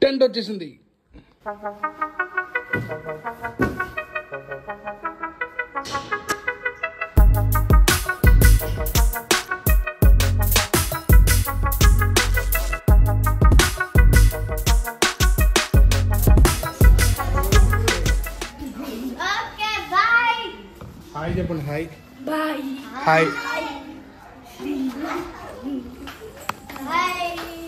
tent వచ్చేసింది okay bye hi చెప్పండి hi bye hi bye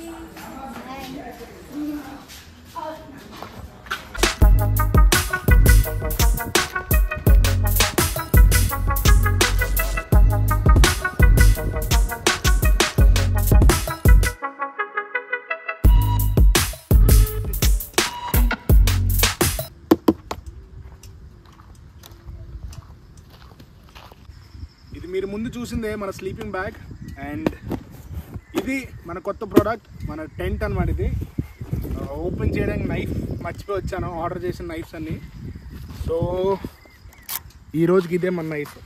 ఇది మీరు ముందు చూసిందే మన స్లీపింగ్ బ్యాగ్ అండ్ ఇది మన కొత్త ప్రోడక్ట్ మన టెంట్ అనమాట ఇది ఓపెన్ చేయడానికి నైఫ్ మర్చిపోయి వచ్చాను ఆర్డర్ చేసిన నైఫ్స్ అన్నీ సో ఈ రోజుకి ఇదే మన నైఫ్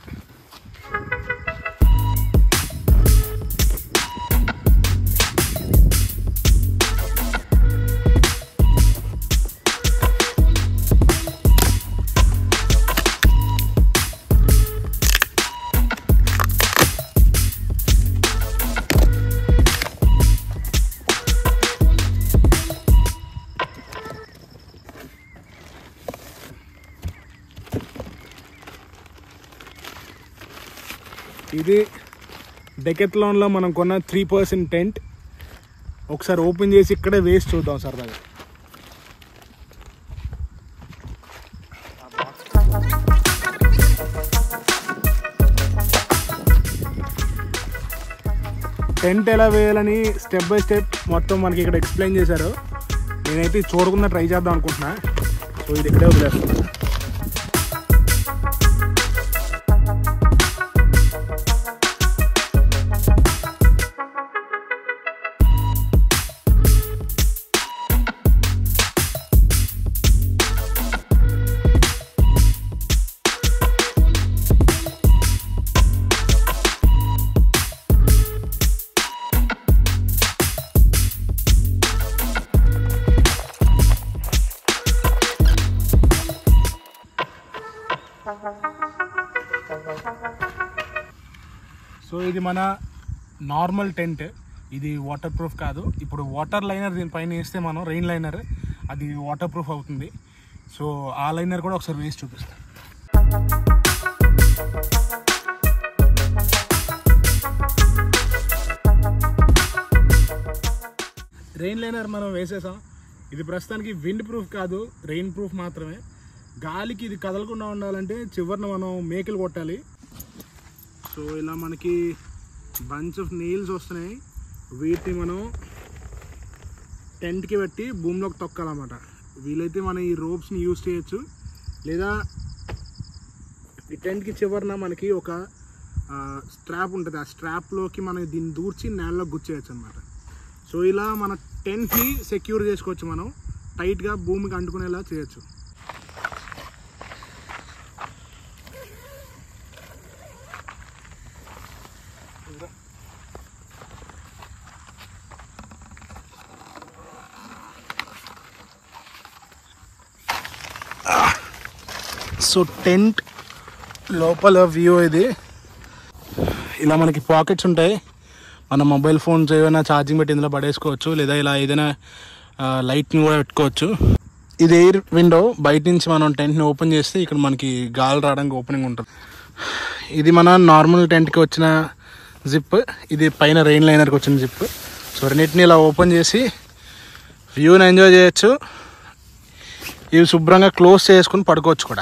ఇది డెకెత్లాన్లో మనం కొన్న త్రీ పర్సెంట్ టెంట్ ఒకసారి ఓపెన్ చేసి ఇక్కడే వేస్ట్ చూద్దాం సరదాగా టెంట్ ఎలా వేయాలని స్టెప్ బై స్టెప్ మొత్తం మనకి ఇక్కడ ఎక్స్ప్లెయిన్ చేశారు నేనైతే ఇది చూడకుండా ట్రై చేద్దాం అనుకుంటున్నా సో ఇది ఇక్కడే వదిలేస్తాను సో ఇది మన నార్మల్ టెంట్ ఇది వాటర్ ప్రూఫ్ కాదు ఇప్పుడు వాటర్ లైనర్ దీనిపైన వేస్తే మనం రెయిన్ లైనర్ అది వాటర్ ప్రూఫ్ అవుతుంది సో ఆ లైనర్ కూడా ఒకసారి వేసి చూపిస్తాను రెయిన్ లైనర్ మనం వేసేసాం ఇది ప్రస్తుతానికి విండ్ ప్రూఫ్ కాదు రెయిన్ ప్రూఫ్ మాత్రమే గాలికి ఇది కదలకుండా ఉండాలంటే చివరిన మనం మేకలు కొట్టాలి సో ఇలా మనకి బంచ్ ఆఫ్ నెయిల్స్ వస్తున్నాయి వీటిని మనం టెంట్కి పెట్టి భూమిలోకి తొక్కాలన్నమాట వీలైతే మనం ఈ రోప్స్ని యూజ్ చేయొచ్చు లేదా ఈ టెంట్కి చివరన మనకి ఒక స్ట్రాప్ ఉంటుంది ఆ స్ట్రాప్లోకి మనం దీన్ని దూర్చి నేలలో గుచ్చేయచ్చు అనమాట సో ఇలా మన టెంట్ని సెక్యూర్ చేసుకోవచ్చు మనం టైట్గా భూమికి అంటుకునేలా చేయొచ్చు సో టెంట్ లోపల వ్యూ ఇది ఇలా మనకి పాకెట్స్ ఉంటాయి మన మొబైల్ ఫోన్స్ ఏమైనా ఛార్జింగ్ పెట్టి ఇందులో పడేసుకోవచ్చు లేదా ఇలా ఏదైనా లైట్ని కూడా పెట్టుకోవచ్చు ఇది ఎయిర్ విండో బయట నుంచి మనం టెంట్ని ఓపెన్ చేస్తే ఇక్కడ మనకి గాలి రావడానికి ఓపెనింగ్ ఉంటుంది ఇది మన నార్మల్ టెంట్కి వచ్చిన జిప్ ఇది పైన రెయిన్ లైనర్కి వచ్చిన జిప్ సో రెండింటిని ఇలా ఓపెన్ చేసి వ్యూని ఎంజాయ్ చేయొచ్చు ఇవి శుభ్రంగా క్లోజ్ చేసుకుని పడుకోవచ్చు కూడా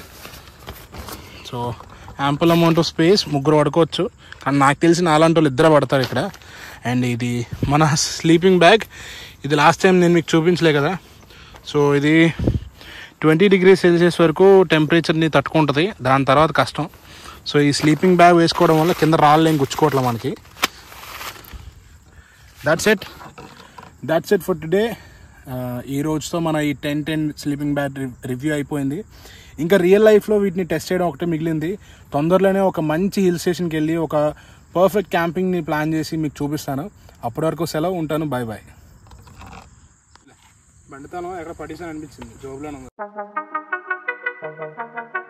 so ample amount of space ముగ్గురు పడుకోవచ్చు కానీ నాకు తెలిసి నాలాంటి వాళ్ళు ఇద్దరు పడతారు ఇక్కడ అండ్ ఇది మన స్లీపింగ్ బ్యాగ్ ఇది లాస్ట్ టైం నేను మీకు చూపించలే కదా సో ఇది ట్వంటీ డిగ్రీ సెల్సియస్ వరకు టెంపరేచర్ని తట్టుకుంటుంది దాని తర్వాత కష్టం సో ఈ స్లీపింగ్ బ్యాగ్ వేసుకోవడం వల్ల కింద రాళ్ళు ఏం గుచ్చుకోవట్లే మనకి that's it that's it for today ఈ రోజుతో మన ఈ ten ten sleeping bag review అయిపోయింది ఇంకా రియల్ లైఫ్లో వీటిని టెస్ట్ చేయడం ఒకటే మిగిలింది తొందరలోనే ఒక మంచి హిల్ స్టేషన్కి వెళ్ళి ఒక పర్ఫెక్ట్ క్యాంపింగ్ని ప్లాన్ చేసి మీకు చూపిస్తాను అప్పటి వరకు సెలవు ఉంటాను బాయ్ బాయ్ బండితనం ఎక్కడ పడేసాను అనిపించింది జోబులో ఉంది